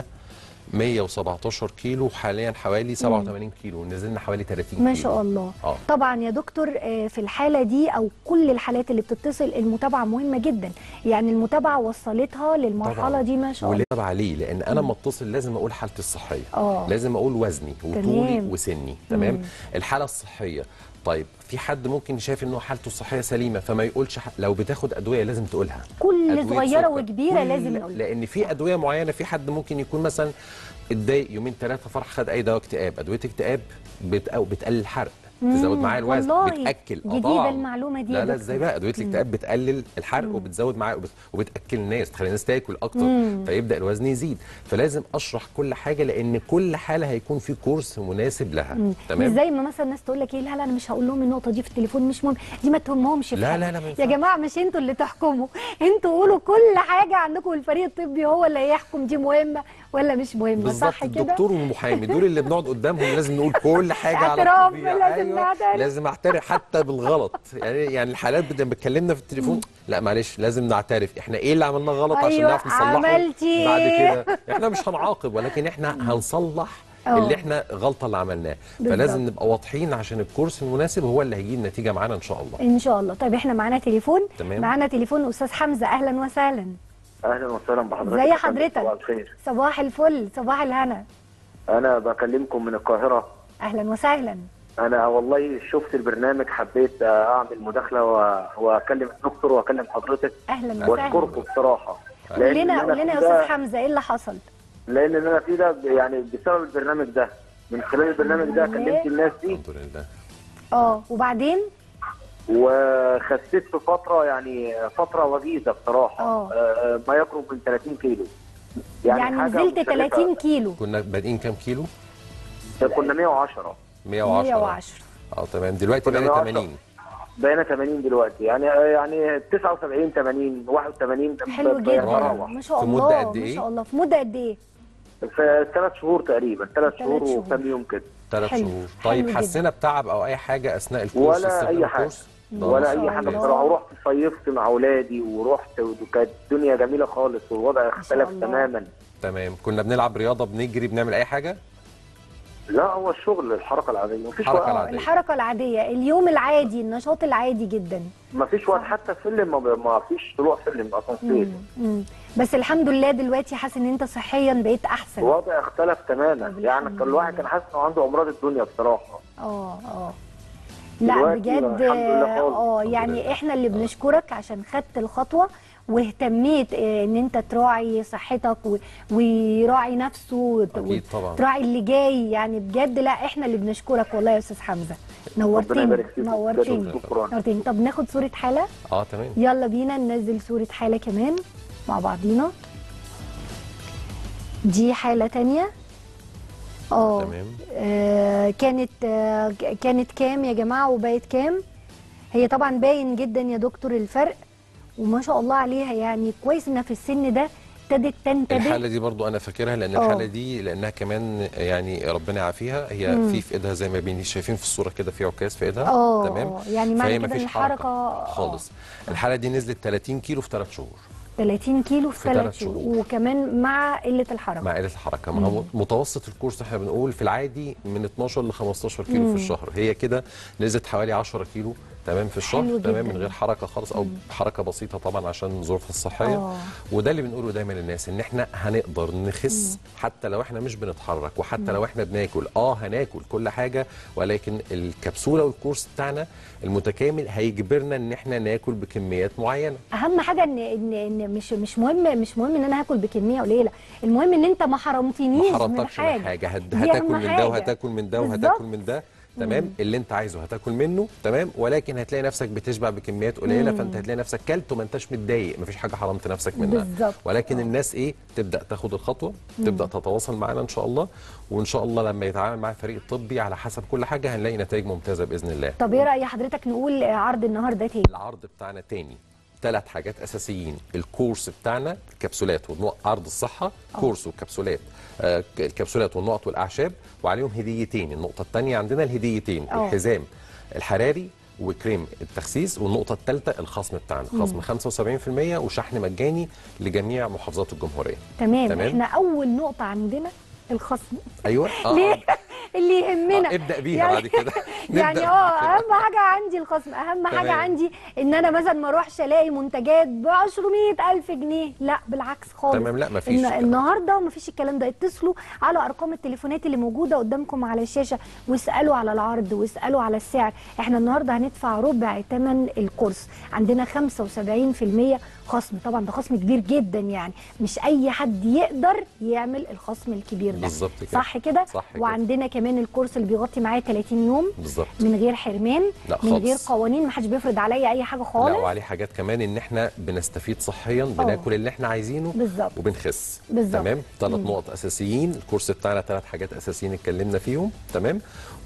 117 كيلو حاليا حوالي 87 كيلو نزلنا حوالي 30 كيلو ما شاء الله اه طبعا يا دكتور آه، في الحاله دي او كل الحالات اللي بتتصل المتابعه مهمه جدا يعني المتابعه وصلتها للمرحله طبعاً. دي ما شاء الله واللي عليه لان انا لما اتصل لازم اقول حالتي الصحيه آه. لازم اقول وزني وطولي تمام. وسني تمام الحاله الصحيه طيب في حد ممكن شايف انه حالته الصحيه سليمه فما يقولش ح... لو بتاخد ادويه لازم تقولها كل أدوية صغيره سكر. وكبيره كل- لازم نقول لان في ادويه معينه في حد ممكن يكون مثلا اتضايق يومين ثلاثه فرح خد اي دواء اكتئاب ادويه اكتئاب بت... أو بتقلل الحرق تزود معايا الوزن والله بتاكل آه جديدة طبعاً. المعلومة دي يا لا لا دكتور. ازاي بقى ادويه الاكتئاب بتقلل الحرق وبتزود معايا وبت... وبتاكل الناس تخلي الناس تاكل اكتر فيبدا الوزن يزيد فلازم اشرح كل حاجه لان كل حاله هيكون في كورس مناسب لها مش تمام زي ما مثلا الناس تقول لك ايه لا لا انا مش هقول لهم النقطه دي في التليفون مش مهم دي ما تهمهمش في لا حاجة. لا لا ما يا ينفعش. جماعه مش انتوا اللي تحكموا انتوا قولوا كل حاجه عندكم والفريق الطبي هو اللي هيحكم دي مهمه ولا مش مهمه بالظبط صح كده الدكتور والمحامي دول اللي بنقعد قدامهم لازم نقول كل حاجه على اعتراف، الطبيعة. لازم نعترف. لازم اعترف حتى بالغلط يعني يعني الحالات بت- بتكلمنا في التليفون لا معلش لازم نعترف احنا ايه اللي عملناه غلط عشان أيوة، نعرف نصلحه عملتي بعد إيه؟ كده احنا مش هنعاقب ولكن احنا هنصلح أه. اللي احنا غلطه اللي عملناه بالظبط. فلازم نبقى واضحين عشان الكورس المناسب هو اللي هيجيب نتيجه معانا ان شاء الله ان شاء الله طيب احنا معانا تليفون تمام. معانا تليفون استاذ حمزه اهلا وسهلا اهلا وسهلا بحضرتك ازي يا فندم. حضرتك صباح الخير صباح الفل صباح الهنا انا بكلمكم من القاهره اهلا وسهلا انا والله شفت البرنامج حبيت اعمل مداخله و- واكلم الدكتور واكلم حضرتك اهلا وسهلا واشكركم بصراحه قول لنا اللي قول أنا لنا يا فيه ده- استاذ حمزه ايه اللي حصل لان اللي انا فيه ده يعني بسبب البرنامج ده من خلال البرنامج ده كلمت الناس دي الحمد لله اه وبعدين وخسيت في فتره يعني فتره وجيزه بصراحه آه. آه، ما يقرب من 30 كيلو يعني, حاجة نزلت مشرفة. 30 كيلو كنا بادئين كام كيلو كنا 110 110 110 اه تمام دلوقتي كنا بقينا 110. 80 بقينا 80 دلوقتي يعني يعني 79 80 81 حلو ب- جدا بروح. ما شاء في الله مدة قد ما إيه؟ شاء الله في مدة قد ايه في ثلاث شهور تقريبا ثلاث ثلاث شهور شهور. وكم يوم كده ثلاث حلو، شهور حلو طيب جدا. حسينا بتعب او اي حاجه اثناء الكورس ولا استخدام أي حاجة. الكورس؟ ما ولا شاء اي حاجه الله. بصراحه ورحت صيفت مع اولادي ورحت وكانت الدنيا جميله خالص والوضع اختلف الله. تماما تمام كنا بنلعب رياضه بنجري بنعمل اي حاجه لا هو الشغل الحركه العاديه مفيش الحركة وقت العادية. الحركه العاديه اليوم العادي النشاط العادي جدا مفيش وقت حتى السلم ما, ب- ما فيش طلوع سلم اسانسير مم. بس الحمد لله دلوقتي حاسس ان انت صحيا بقيت احسن الوضع اختلف تماما طب يعني الحمد كان الواحد لله. كان حاسس انه عنده امراض الدنيا بصراحه اه اه لا دلوقتي بجد الحمد لله خالص. اه الحمد يعني لله. احنا اللي بنشكرك عشان خدت الخطوه واهتميت آه، ان انت تراعي صحتك و- ويراعي نفسه وت- اكيد طبعا وتراعي اللي جاي يعني بجد لا احنا اللي بنشكرك والله يا استاذ حمزه ربنا نورتني يبارك فيك نورتني شكرا نورتني طب ناخد صوره حاله اه تمام يلا بينا ننزل صورة حالة كمان مع بعضينا دي حالة تانية اه تمام آه، كانت آه ك- كانت كام يا جماعة وبقت كام هي طبعا باين جدا يا دكتور الفرق وما شاء الله عليها يعني كويس انها في السن ده ابتدت تنتبه الحاله دي برضو انا فاكرها لان آه. الحاله دي لانها كمان يعني ربنا يعافيها هي مم. في في ايدها زي ما بين شايفين في الصوره كده في عكاز في ايدها اه تمام آه، يعني فهي معنى كده ان مفيش الحركة آه، خالص الحاله دي نزلت 30 كيلو في 3 شهور 30 كيلو في في 3 تلات شهور شهور. وكمان مع قلة الحركة مع قله الحركه ما هو متوسط الكورس احنا بنقول في العادي من 12 ل 15 كيلو مم. في الشهر هي كده نزلت حوالي 10 كيلو تمام في الشهر حلو تمام جدا. من غير حركه خالص او حركه بسيطه طبعا عشان ظروفها الصحيه آه. وده اللي بنقوله دايما للناس ان احنا هنقدر نخس حتى لو احنا مش بنتحرك وحتى لو احنا بناكل اه هناكل كل حاجه ولكن الكبسوله والكورس بتاعنا المتكامل هيجبرنا ان احنا ناكل بكميات معينه اهم حاجه ان ان, إن مش مش مهم مش مهم ان انا هاكل بكميه قليله المهم ان انت ما حرمتنيش ما من حرمتكش حاجه من حاجه هت- دي هتاكل أهم من ده حاجة. وهتاكل من ده بالظبط. وهتاكل من ده تمام اللي انت عايزه هتاكل منه تمام ولكن هتلاقي نفسك بتشبع بكميات قليله مم. فانت هتلاقي نفسك كلت وما انتش متضايق مفيش حاجه حرمت نفسك منها بالظبط. ولكن آه. الناس ايه تبدا تاخد الخطوه تبدا تتواصل معانا ان شاء الله وان شاء الله لما يتعامل مع الفريق الطبي على حسب كل حاجه هنلاقي نتائج ممتازه باذن الله طب ايه راي حضرتك نقول عرض النهارده تاني العرض بتاعنا تاني ثلاث حاجات اساسيين الكورس بتاعنا الكبسولات والنقط عرض الصحه كورس والكبسولات آه الكبسولات والنقط والاعشاب وعليهم هديتين النقطه الثانيه عندنا الهديتين أه. الحزام الحراري وكريم التخسيس والنقطه الثالثه الخصم بتاعنا خصم 75% وشحن مجاني لجميع محافظات الجمهوريه تمام. تمام. احنا اول نقطه عندنا الخصم ايوه آه، ليه آه. اللي يهمنا آه، ابدأ بيها يعني- بعد كده يعني نبدأ اه بعد كده. اهم حاجه عندي الخصم اهم حاجه تمام. عندي ان انا مثلا ما اروحش الاقي منتجات ب 200000 جنيه لا بالعكس خالص تمام، لا، مفيش إن الكلام ده. النهارده مفيش الكلام ده اتصلوا على ارقام التليفونات اللي موجوده قدامكم على الشاشه واسالوا على العرض واسالوا على السعر احنا النهارده هندفع ربع ثمن الكورس عندنا 75% خصم طبعا ده خصم كبير جدا يعني مش اي حد يقدر يعمل الخصم الكبير ده بالظبط كده. صح كده صح كده. وعندنا كمان الكورس اللي بيغطي معايا 30 يوم بالظبط من غير حرمان لا من غير خالص. قوانين ما حدش بيفرض عليا اي حاجه خالص لا وعليه حاجات كمان ان احنا بنستفيد صحيا بناكل اللي احنا عايزينه بالظبط. وبنخس بالظبط. تمام ثلاث نقط اساسيين الكورس بتاعنا ثلاث حاجات اساسيين اتكلمنا فيهم تمام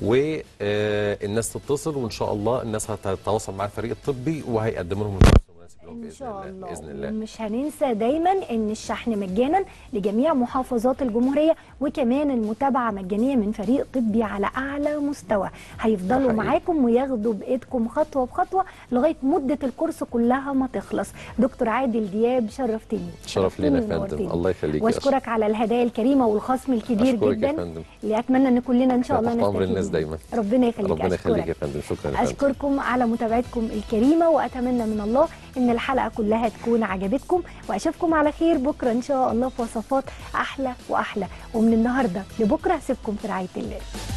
والناس تتصل وان شاء الله الناس هتتواصل مع الفريق الطبي وهيقدموا لهم الكورس المناسب لهم ان باذن شاء الله الله باذن الله ومش هننسى دايما ان الشحن مجانا لجميع محافظات الجمهوريه وكمان المتابعه مجانيه من فريق طبي على اعلى مستوى هيفضلوا حقيقي. معاكم وياخدوا بايدكم خطوه بخطوه لغايه مده الكورس كلها ما تخلص دكتور عادل دياب شرفتني شرف لينا يا شرفتني فندم ونورتني. الله يخليك يا أشرف. واشكرك على الهدايا الكريمه والخصم الكبير أشكرك يا جدا فندم. اللي اتمنى ان كلنا ان شاء الله تحت امر نستفيد الناس منه. دايما ربنا يخليك ربنا أشكرك. يخليك يا فندم شكرا يا فندم أشكركم على متابعتكم الكريمة وأتمنى من الله إن الحلقة كلها تكون عجبتكم وأشوفكم على خير بكرة إن شاء الله في وصفات أحلى وأحلى ومن النهاردة لبكرة هسيبكم في رعاية الله